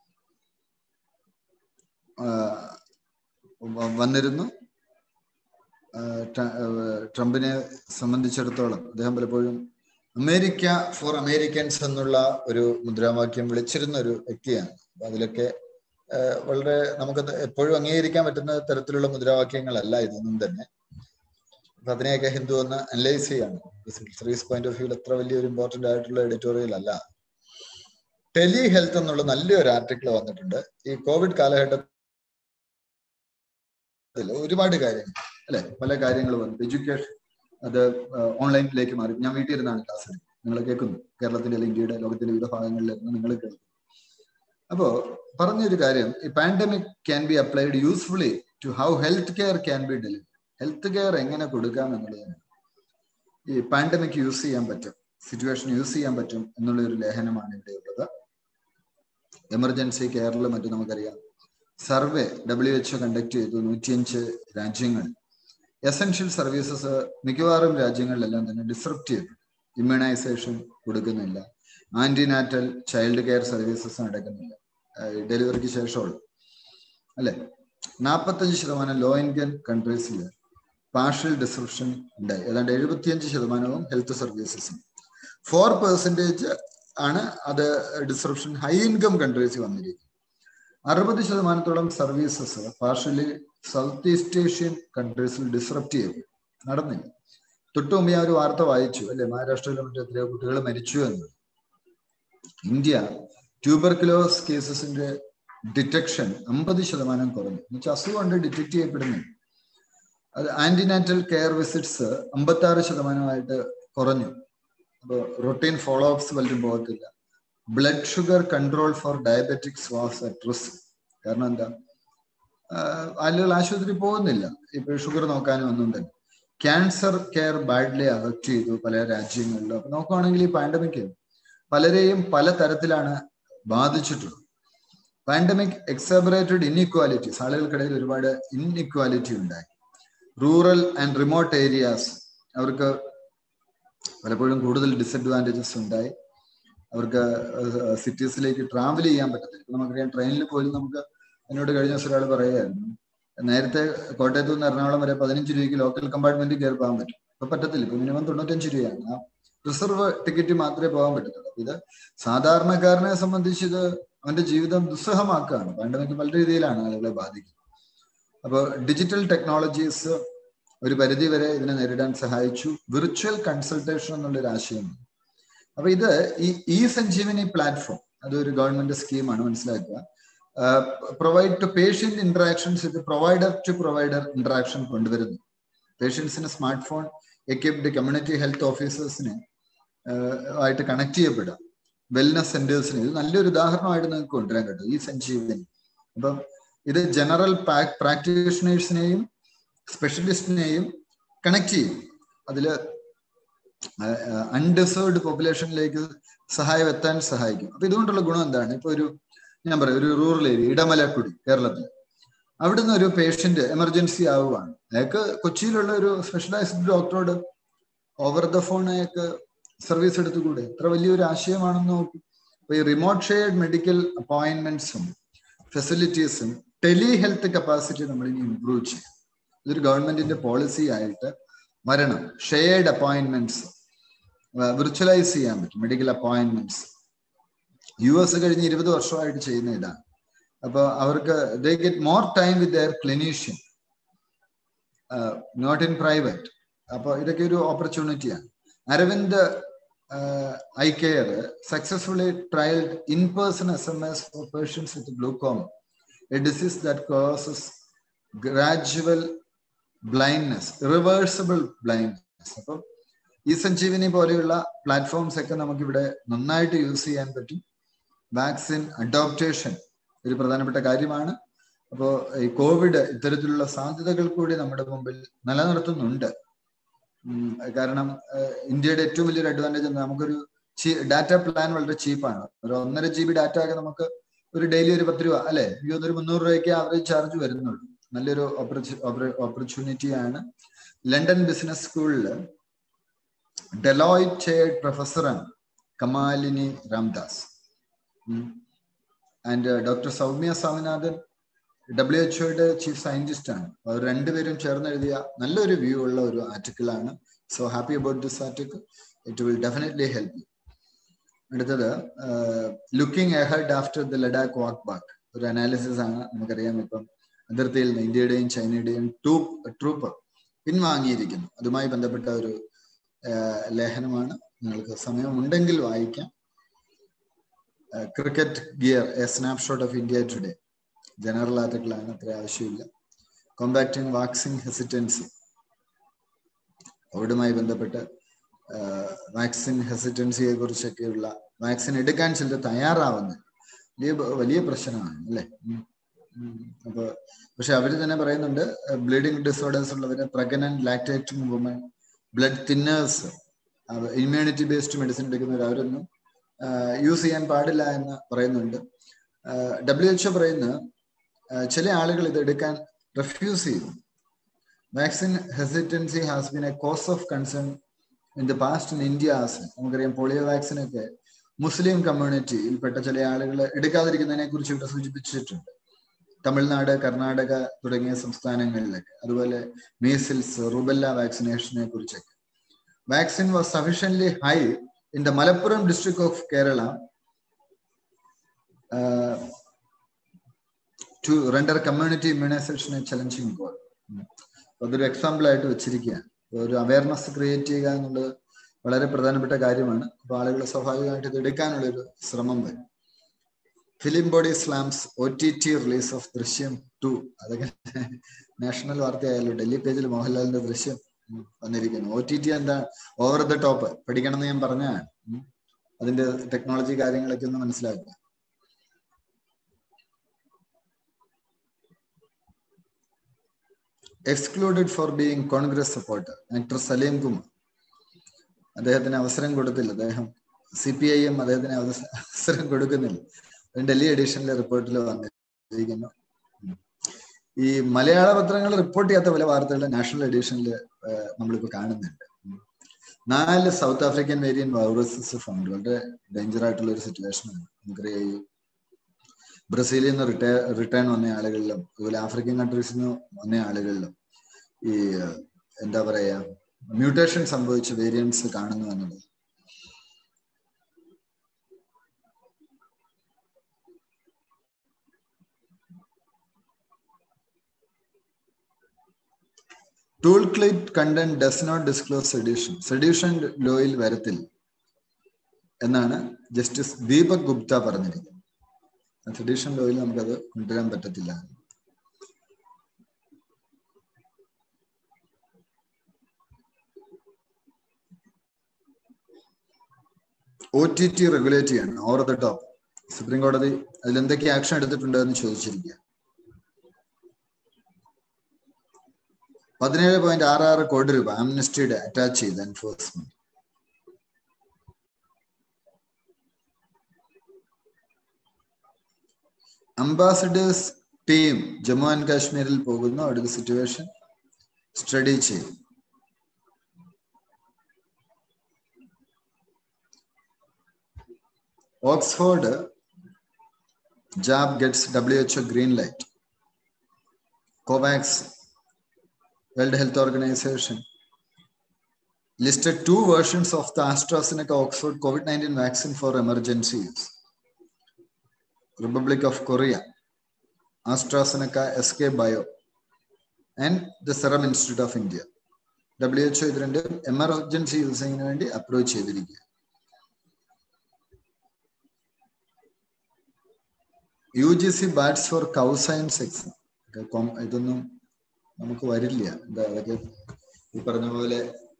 വന്നിരുന്നു ആ, ട്ര- ആ, ട്രംപിനെ സംബന്ധിച്ചിടത്തോളം അദ്ദേഹം പലപ്പോഴും അമേരിക്ക ഫോർ അമേരിക്കൻസ് എന്നുള്ള ഒരു മുദ്രാവാക്യം വിളിച്ചിരുന്ന ഒരു വ്യക്തിയാണ് അപ്പൊ അതിലൊക്കെ വളരെ നമുക്ക് എപ്പോഴും അംഗീകരിക്കാൻ പറ്റുന്ന തരത്തിലുള്ള മുദ്രാവാക്യങ്ങളല്ല ഇതൊന്നും തന്നെ അപ്പൊ അതിനെയൊക്കെ ഹിന്ദു ഒന്ന് അനലൈസ് ചെയ്യാണ് സർവീസ് പോയിന്റ് ഓഫ് വ്യൂവിൽ എത്ര വലിയൊരു ഇമ്പോർട്ടന്റ് ആയിട്ടുള്ള എഡിറ്റോറിയൽ അല്ല ടെലി ഹെൽത്ത് എന്നുള്ള നല്ലൊരു ആർട്ടിക്കിൾ വന്നിട്ടുണ്ട് ഈ കോവിഡ് കാലഘട്ടത്തിൽ ഒരുപാട് കാര്യങ്ങൾ അല്ലെ പല കാര്യങ്ങൾ വന്നു എഡ്യൂക്കേഷൻ അത് ഓൺലൈനിലേക്ക് മാറി ഞാൻ വീട്ടിൽ ഇരുന്നാണ് ക്ലാസ് എടുക്കുന്നത് നിങ്ങൾ കേൾക്കുന്നു കേരളത്തിന്റെ അല്ലെങ്കിൽ ഇന്ത്യയുടെ ലോകത്തിന്റെ വിവിധ ഭാഗങ്ങളിലിരുന്ന് നിങ്ങൾ കേൾക്കുന്നു അപ്പോ പറഞ്ഞൊരു കാര്യം ഈ pandemic can be applied usefully to how health care can be deliver health care എങ്ങനെ കൊടുക്കാം എന്നുള്ളതാണ് ഈ പാൻഡമിക് യൂസ് ചെയ്യാൻ പറ്റും സിറ്റുവേഷൻ യൂസ് ചെയ്യാൻ പറ്റും എന്നുള്ള ഒരു ലേഖനമാണ് ഇവിടെ ഉള്ളത് എമർജൻസി കെയറിൽ മറ്റും നമുക്കറിയാം സർവേ ഡബ്ല്യു എച്ച് കണ്ടക്ട് ചെയ്തു നൂറ്റിയഞ്ച് രാജ്യങ്ങൾ എസെൻഷ്യൽ സർവീസസ് മിക്കവാറും രാജ്യങ്ങളിലെല്ലാം തന്നെ ഡിസ്റപ്റ്റ് ചെയ്തു ഇമ്മ്യൂണൈസേഷൻ കൊടുക്കുന്നില്ല ആന്റിനാറ്റൽ ചൈൽഡ് കെയർ സർവീസസ് നടക്കുന്നില്ല ഡെലിവറിക്ക് ശേഷമുള്ള അല്ലെ നാൽപ്പത്തഞ്ച് ശതമാനം ലോ ഇൻകം കൺട്രീസിൽ പാർഷ്യൽ ഡിസ്ക്രിപ്ഷൻ ഉണ്ടായി ഏതാണ്ട് എഴുപത്തിയഞ്ച് ശതമാനവും ഹെൽത്ത് സർവീസസും ഫോർ പെർസെൻറ്റേജ് ആണ് അത് ഡിസ്ക്രിപ്ഷൻ ഹൈ ഇൻകം കൺട്രീസിൽ വന്നിരിക്കുന്നത് അറുപത് ശതമാനത്തോളം services partially South East Asian കൺട്രീസിൽ ഡിസ്റപ്റ്റ് ചെയ്തു നടന്നില്ല തൊട്ടു മുമ്പ് ഞാൻ ഒരു വാർത്ത വായിച്ചു അല്ലെ മഹാരാഷ്ട്രയിലെ മറ്റു എത്രയോ കുട്ടികൾ മരിച്ചു എന്ന് ഇന്ത്യ ട്യൂബർക്കുലോസ് കേസസിന്റെ ഡിറ്റക്ഷൻ അമ്പത് ശതമാനം കുറഞ്ഞു എന്നുവെച്ചാൽ അസുഖം കൊണ്ട് ഡിറ്റക്ട് ചെയ്യപ്പെടുന്നില്ല അത് ആന്റിനാറ്റൽ കെയർ വിസിറ്റ്സ് അമ്പത്തി ആറ് ശതമാനമായിട്ട് കുറഞ്ഞു അപ്പോൾ റൊട്ടീൻ ഫോളോ അപ്സ് പലരും പോകത്തില്ല blood sugar control for diabetics was at risk കാരണം എന്താ ആളുകൾ ആശുപത്രി പോകുന്നില്ല ഇപ്പൊ ഷുഗർ നോക്കാനും ഒന്നും തന്നെ ക്യാൻസർ കെയർ ബാഡ്ലി അഫക്ട് ചെയ്തു പല രാജ്യങ്ങളിലും അപ്പൊ നോക്കുവാണെങ്കിൽ ഈ പാൻഡമിക് പലരെയും പല തരത്തിലാണ് ബാധിച്ചിട്ടുള്ളത് പാൻഡമിക് എക്സബറേറ്റഡ് ഇൻഇക്വാലിറ്റീസ് ആളുകൾക്കിടയിൽ ഒരുപാട് ഇൻഇക്വാലിറ്റി ഉണ്ടായി റൂറൽ ആൻഡ് റിമോട്ട് ഏരിയാസ് അവർക്ക് പലപ്പോഴും കൂടുതൽ ഡിസഡ്വാൻറ്റേജസ് ഉണ്ടായി അവർക്ക് സിറ്റീസിലേക്ക് ട്രാവൽ ചെയ്യാൻ പറ്റത്തില്ല ഇപ്പൊ നമുക്കറിയാം ട്രെയിനിൽ പോലും നമുക്ക് എന്നോട് കഴിഞ്ഞ ദിവസം ഒരാൾ പറയുമായിരുന്നു നേരത്തെ കോട്ടയത്തു നിന്ന് എറണാകുളം വരെ പതിനഞ്ച് രൂപയ്ക്ക് ലോക്കൽ കമ്പാർട്ട്മെന്റിൽ കയറി പോകാൻ പറ്റും ഇപ്പൊ പറ്റത്തില്ല ഇപ്പൊ മിനിമം തൊണ്ണൂറ്റഞ്ച് രൂപയാണ് ആ റിസർവ് ടിക്കറ്റ് മാത്രമേ പോകാൻ പറ്റത്തുള്ളൂ ഇത് സാധാരണക്കാരനെ സംബന്ധിച്ച് ഇത് അവന്റെ ജീവിതം ദുസ്സഹമാക്കുകയാണ് പാൻഡമിക് പല രീതിയിലാണ് ആളുകളെ ബാധിക്കുന്നത് അപ്പോൾ ഡിജിറ്റൽ ടെക്നോളജീസ് ഒരു പരിധി വരെ ഇതിനെ നേരിടാൻ സഹായിച്ചു വിർച്വൽ കൺസൾട്ടേഷൻ എന്നുള്ളൊരു ആശയമാണ് അപ്പൊ ഇത് ഈ ഇ സഞ്ജീവനി പ്ലാറ്റ്ഫോം അതൊരു ഗവൺമെന്റ് സ്കീമാണ് മനസ്സിലാക്കുക പ്രൊവൈഡ് ടു പേഷ്യന്റ് ഇന്ററാക്ഷൻസ് ഇത് പ്രൊവൈഡർ ടു പ്രൊവൈഡർ ഇന്ററാക്ഷൻ കൊണ്ടുവരുന്നു പേഷ്യൻസിന് smartphone equipped community health ഓഫീസേഴ്സിന് ആയിട്ട് കണക്ട് ചെയ്യപ്പെടുക വെൽനസ് സെന്റേഴ്സിന് ഇത് നല്ലൊരു ഉദാഹരണമായിട്ട് നിങ്ങൾക്ക് കൊണ്ടുവരാൻ കേട്ടോ ഈ സഞ്ജീവനി അപ്പം ഇത് ജനറൽ പ്രാക്ടീഷണേഴ്സിനെയും സ്പെഷ്യലിസ്റ്റിനെയും കണക്ട് ചെയ്യും അതിൽ അൺഡിസേർവ്ഡ് പോപ്പുലേഷനിലേക്ക് സഹായം എത്താൻ സഹായിക്കും അപ്പൊ ഇതുകൊണ്ടുള്ള ഗുണം എന്താണ് ഇപ്പൊ ഒരു ഞാൻ പറയാം ഒരു റൂറൽ ഏരിയ ഇടമലക്കുടി കേരളത്തിൽ അവിടുന്ന് ഒരു പേഷ്യന്റ് എമർജൻസി ആവുകയാണ് അയാൾക്ക് കൊച്ചിയിലുള്ള ഒരു സ്പെഷ്യലൈസ്ഡ് ഡോക്ടറോട് ഓവർ ദ ഫോൺ അയാൾക്ക് സർവീസ് എടുത്തുകൂടെ എത്ര വലിയൊരു ആശയമാണെന്ന് നോക്കും അപ്പൊ ഈ റിമോട്ട് ഷെയർഡ് മെഡിക്കൽ അപ്പോയിന്റ്മെന്റ്സും ഫെസിലിറ്റീസും ടെലി ഹെൽത്ത് കപ്പാസിറ്റി നമ്മൾ ഇനി ഇംപ്രൂവ് ചെയ്യും ഇതൊരു ഗവൺമെന്റിന്റെ പോളിസി ആയിട്ട് വരണം ഷെയർഡ് അപ്പോയിന്റ്മെന്റ്സ് വിർച്വലൈസ് ചെയ്യാൻ പറ്റും മെഡിക്കൽ അപ്പോയിന്റ്മെന്റ്സ് യു എസ് കഴിഞ്ഞ് ഇരുപത് വർഷമായിട്ട് ചെയ്യുന്ന ഇതാണ് അപ്പോൾ അവർക്ക് they get more time with their clinician not in private അപ്പോൾ ഇതൊക്കെ ഒരു ഓപ്പർച്യൂണിറ്റിയാണ് Aravind eye care successfully trialled in person S M S for patients with glaucoma a disease that causes gradual blindness reversible blindness അപ്പം ഈ സഞ്ജീവിനി പോലെയുള്ള platforms ഒക്കെ നമുക്കിവിടെ നന്നായിട്ട് യൂസ് ചെയ്യാൻ പറ്റും വാക്സിൻ അഡോപ്റ്റേഷൻ ഒരു പ്രധാനപ്പെട്ട കാര്യമാണ് അപ്പോൾ ഈ കോവിഡ് ഇത്തരത്തിലുള്ള സാധ്യതകൾ കൂടി നമ്മുടെ മുമ്പിൽ നിലനിർത്തുന്നുണ്ട് കാരണം ഇന്ത്യയുടെ ഏറ്റവും വലിയൊരു അഡ്വാൻറ്റേജ് എന്താ നമുക്കൊരു ഡാറ്റ പ്ലാൻ വളരെ ചീപ്പാണ് ഒരു ഒന്നര ജി ബി ഡാറ്റ ഒക്കെ നമുക്ക് ഒരു ഡെയിലി ഒരു പത്ത് രൂപ അല്ലെ എനിക്ക് ഒരു മുന്നൂറ് രൂപയ്ക്ക് ആവറേജ് ചാർജ് വരുന്നുള്ളൂ നല്ലൊരു ഓപ്പർച്യൂണിറ്റി ആണ് ലണ്ടൻ ബിസിനസ് സ്കൂളിൽ ഡെലോയിറ്റ് ചെയർഡ് പ്രൊഫസറാണ് Kamalini Ramdas and doctor Soumya Swaminathan W എച്ച്ഒയുടെ ചീഫ് സയന്റിസ്റ്റ് ആണ് അവർ രണ്ടുപേരും ചേർന്ന് എഴുതിയ നല്ലൊരു വ്യൂ ഉള്ള ഒരു ആർട്ടിക്കിൾ ആണ് so happy about this article it will definitely help you അടുത്തത് looking ahead after the Ladakh walk back ഒരു അനാലിസിസ് ആണ് നമുക്കറിയാം ഇപ്പം അതിർത്തിയിൽ നിന്ന് ഇന്ത്യയുടെയും ചൈനയുടെയും ട്രൂപ്പ് ട്രൂപ്പ് പിൻവാങ്ങിയിരിക്കുന്നു അതുമായി ബന്ധപ്പെട്ട ഒരു ലേഖനമാണ് നിങ്ങൾക്ക് സമയമുണ്ടെങ്കിൽ വായിക്കാം cricket gear a snapshot of India today general ആർട്ടിക്കിളാണ് അത്ര ആവശ്യമില്ല കോമ്പാക്ടിങ് വാക്സിൻ ഹെസിറ്റൻസി കോവിഡുമായി ബന്ധപ്പെട്ട് വാക്സിൻ ഹെസിറ്റൻസിയെ കുറിച്ചൊക്കെയുള്ള വാക്സിൻ എടുക്കാൻ ചിലർ തയ്യാറാവുന്നത് വലിയ വലിയ പ്രശ്നമാണ് അല്ലേ അപ്പൊ പക്ഷെ അവര് തന്നെ പറയുന്നുണ്ട് ബ്ലീഡിംഗ് ഡിസോർഡേഴ്സ് ഉള്ളവര് pregnant lactating women blood thinners immunity based medicine എടുക്കുന്നവർ അവരൊന്നും യൂസ് ചെയ്യാൻ പാടില്ല എന്ന് പറയുന്നുണ്ട് ഡബ്ല്യു എച്ച്ഒ പറയുന്ന ചില ആളുകൾ ഇത് എടുക്കാൻ റെഫ്യൂസ് ചെയ്തു vaccine hesitancy has been a cause of concern in the past in India as നമുക്കറിയാം പോളിയോ വാക്സിൻ ഒക്കെ മുസ്ലിം കമ്മ്യൂണിറ്റിയിൽപ്പെട്ട ചില ആളുകൾ എടുക്കാതിരിക്കുന്നതിനെ കുറിച്ച് ഇവിടെ സൂചിപ്പിച്ചിട്ടുണ്ട് തമിഴ്നാട് കർണാടക തുടങ്ങിയ സംസ്ഥാനങ്ങളിലൊക്കെ അതുപോലെ മീസിൽസ് റുബല്ല വാക്സിനേഷനെ കുറിച്ചൊക്കെ vaccine was sufficiently high in the Malappuram district of Kerala to render community immunisation a challenging goal അതൊരു എക്സാമ്പിൾ ആയിട്ട് വെച്ചിരിക്കുകയാണ് ഒരു അവയർനെസ് ക്രിയേറ്റ് ചെയ്യുക എന്നുള്ളത് വളരെ പ്രധാനപ്പെട്ട കാര്യമാണ് അപ്പൊ ആളുകൾ സ്വാഭാവികമായിട്ട് ഇത് എടുക്കാനുള്ള ഒരു ശ്രമം വരും film body slams O T T release of Drishyam two അതൊക്കെ നാഷണൽ വാർത്തയായാലും ഡൽഹി പേജിൽ മോഹൻലാലിന്റെ ദൃശ്യം വന്നിരിക്കുന്നു ഒ ടി ടി എന്താ ഓവർ ദ ടോപ്പ് പഠിക്കണം എന്ന് ഞാൻ പറഞ്ഞാണ് അതിന്റെ ടെക്നോളജി കാര്യങ്ങളൊക്കെ ഒന്ന് മനസ്സിലാക്കുക excluded for being Congress supporter actor Salim Kumar അദ്ദേഹത്തിന് അവസരം കൊടുത്തില്ല അദ്ദേഹം സി പി ഐ എം അദ്ദേഹത്തിന് അവസരം കൊടുക്കുന്നില്ല ഡൽഹി എഡിഷനിലെ റിപ്പോർട്ടിൽ വന്നിരിക്കുന്നു ഈ മലയാള പത്രങ്ങൾ റിപ്പോർട്ട് ചെയ്യാത്ത പല വാർത്തകൾ നാഷണൽ എഡിഷനിൽ നമ്മളിപ്പോൾ കാണുന്നുണ്ട് നാല് South African variant viruses found വളരെ ഡേഞ്ചർ ആയിട്ടുള്ള ഒരു സിറ്റുവേഷൻ ആണ് നമുക്കറിയാം ഈ ബ്രസീലിൽ നിന്ന് റിട്ടയർ റിട്ടേൺ വന്ന ആളുകളിലും അതുപോലെ ആഫ്രിക്കൻ കൺട്രീസിൽ നിന്ന് വന്ന ആളുകളിലും ഈ എന്താ പറയാ മ്യൂട്ടേഷൻ സംഭവിച്ച വേരിയൻസ് കാണുന്നു എന്നുള്ളത് toolkit content does not disclose sedition sedition ലോയിൽ വരത്തില്ല എന്നാണ് ജസ്റ്റിസ് ദീപക് ഗുപ്ത പറഞ്ഞിരിക്കുന്നത് സെഡ്യൂഷൻ ലോയിൽ നമുക്കത് കൊണ്ടുവരാൻ പറ്റത്തില്ല ഒ ടി ടി റെഗുലേറ്റ് ചെയ്യണം ഓവർ ദ ടോപ്പ് സുപ്രീം കോടതി അതിൽ എന്തൊക്കെ ആക്ഷൻ എടുത്തിട്ടുണ്ട് എന്ന് ചോദിച്ചിരിക്കുക പതിനേഴ് പോയിന്റ് ആറ് ആറ് കോടി രൂപ ആംനസ്റ്റിയുടെ അറ്റാച്ച് ചെയ്ത് enforcement ambassadors team Jammu and കാശ്മീരിൽ പോകുന്നു അവിടുത്തെ സിറ്റുവേഷൻ സ്റ്റഡി ചെയ്യും Oxford jab gets W H O green light COVAX World Health Organization listed two versions of the AstraZeneca Oxford COVID 19 vaccine for emergency use. Republic of Korea, AstraZeneca SK Bio, and the Serum Institute of India. W H O ഇത് രണ്ടും emergency യൂസിങ്ങിന് വേണ്ടി approach ചെയ്തിരിക്കുക U G C bats for കൗസൈൻ സെക്സ് ഇതൊന്നും നമുക്ക് വരില്ല എന്താ അതൊക്കെ ഈ പറഞ്ഞ പോലെ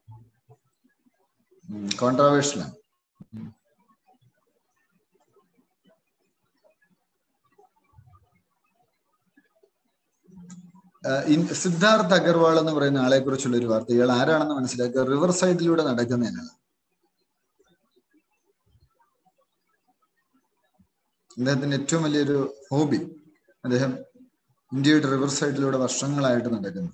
കോൺട്രവേഴ്ഷ്യലാണ് സിദ്ധാർത്ഥ് അഗർവാൾ എന്ന് പറയുന്ന ആളെ കുറിച്ചുള്ള ഒരു വാർത്ത ഇയാൾ ആരാണെന്ന് മനസ്സിലാക്കുക റിവർ സൈഡിലൂടെ നടക്കുന്നതിനാണ് അദ്ദേഹത്തിന്റെ ഏറ്റവും വലിയൊരു ഹോബി അദ്ദേഹം ഇന്ത്യയുടെ റിവർ സൈഡിലൂടെ വർഷങ്ങളായിട്ട് നടക്കുന്നു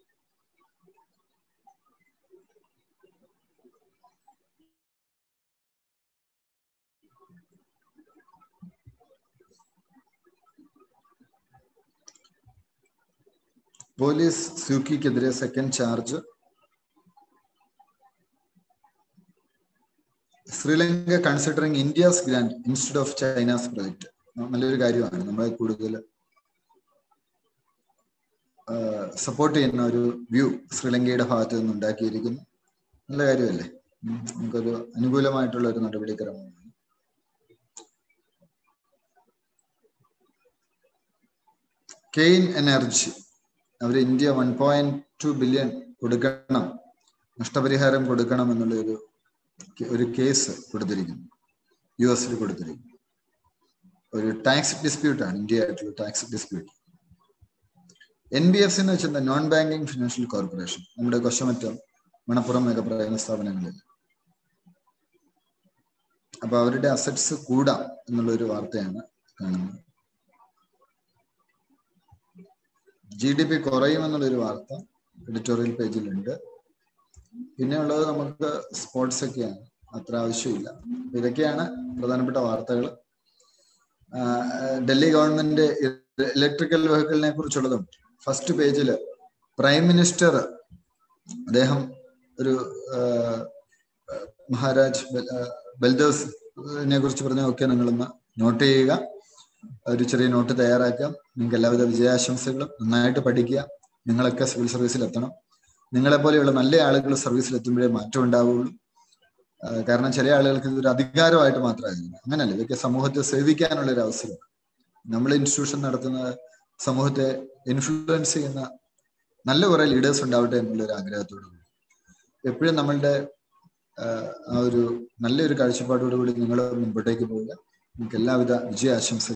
police സ്യൂക്കിക്കെതിരെ second charge Sri Lanka considering India's grand instead of China's project നല്ലൊരു കാര്യമാണ് നമ്മളെ കൂടുതൽ സപ്പോർട്ട് ചെയ്യുന്ന ഒരു വ്യൂ ശ്രീലങ്കയുടെ ഭാഗത്ത് നിന്ന് ഉണ്ടാക്കിയിരിക്കുന്നു നല്ല കാര്യമല്ലേ ഉം. നമുക്കൊരു അനുകൂലമായിട്ടുള്ള ഒരു നടപടിക്രമമാണ് കെയിൻ എനർജി അവർ India one point two billion കൊടുക്കണം നഷ്ടപരിഹാരം കൊടുക്കണം എന്നുള്ള ഒരു ഒരു കേസ് കൊടുത്തിരിക്കുന്നു യു എസിൽ കൊടുത്തിരിക്കുന്നു ഒരു ടാക്സ് ഡിസ്പ്യൂട്ടാണ് ഇന്ത്യ ആയിട്ടുള്ള tax dispute N B F C എന്ന് വെച്ചാൽ നോൺ ബാങ്കിങ് ഫിനാൻഷ്യൽ കോർപ്പറേഷൻ നമ്മുടെ കൊശമറ്റം മണപ്പുറം ഒക്കെ പറയുന്ന സ്ഥാപനങ്ങളിൽ അപ്പൊ അവരുടെ അസറ്റ്സ് കൂടാം എന്നുള്ള ഒരു വാർത്തയാണ് കാണുന്നത് ജി ഡി പി കുറയും എന്നുള്ളൊരു വാർത്ത എഡിറ്റോറിയൽ പേജിലുണ്ട് പിന്നെ ഉള്ളത് നമുക്ക് സ്പോർട്സ് ഒക്കെയാണ് അത്ര ആവശ്യമില്ല അപ്പൊ ഇതൊക്കെയാണ് പ്രധാനപ്പെട്ട വാർത്തകൾ ഡൽഹി ഗവൺമെന്റ് ഇലക്ട്രിക്കൽ വെഹിക്കിളിനെ കുറിച്ചുള്ളതും ഫസ്റ്റ് പേജിൽ പ്രൈം മിനിസ്റ്റർ അദ്ദേഹം ഒരു ആ, മഹാരാജ് ബൽ- ആ, ബൽദേവ്സിനെ കുറിച്ച് പറഞ്ഞതൊക്കെ നിങ്ങളൊന്ന് നോട്ട് ചെയ്യുക ഒരു ചെറിയ നോട്ട് തയ്യാറാക്കാം നിങ്ങൾക്ക് എല്ലാവിധ വിജയാശംസകളും നന്നായിട്ട് പഠിക്കുക നിങ്ങളൊക്കെ സിവിൽ സർവീസിൽ എത്തണം നിങ്ങളെ പോലെയുള്ള നല്ല ആളുകൾ സർവീസിൽ എത്തുമ്പോഴേ മാറ്റം ഉണ്ടാവുകയുള്ളൂ ആ, കാരണം ചില ആളുകൾക്ക് ഇതൊരു അധികാരമായിട്ട് മാത്രമായിരുന്നു അങ്ങനല്ല ഇതൊക്കെ സമൂഹത്തെ സേവിക്കാനുള്ള ഒരു അവസരം നമ്മൾ ഇൻസ്റ്റിറ്റ്യൂഷൻ നടത്തുന്ന സമൂഹത്തെ ഇൻഫ്ലുവൻസ് ചെയ്യുന്ന നല്ല കുറെ ലീഡേഴ്സ് ഉണ്ടാവട്ടെ എന്നുള്ള ഒരു ആഗ്രഹത്തോടു കൂടി എപ്പോഴും നമ്മളുടെ ആ, ആ ഒരു നല്ലൊരു കാഴ്ചപ്പാടോടുകൂടി നിങ്ങൾ മുമ്പോട്ടേക്ക് പോവുക നിങ്ങൾക്ക് എല്ലാവിധ വിജയാശംസകളും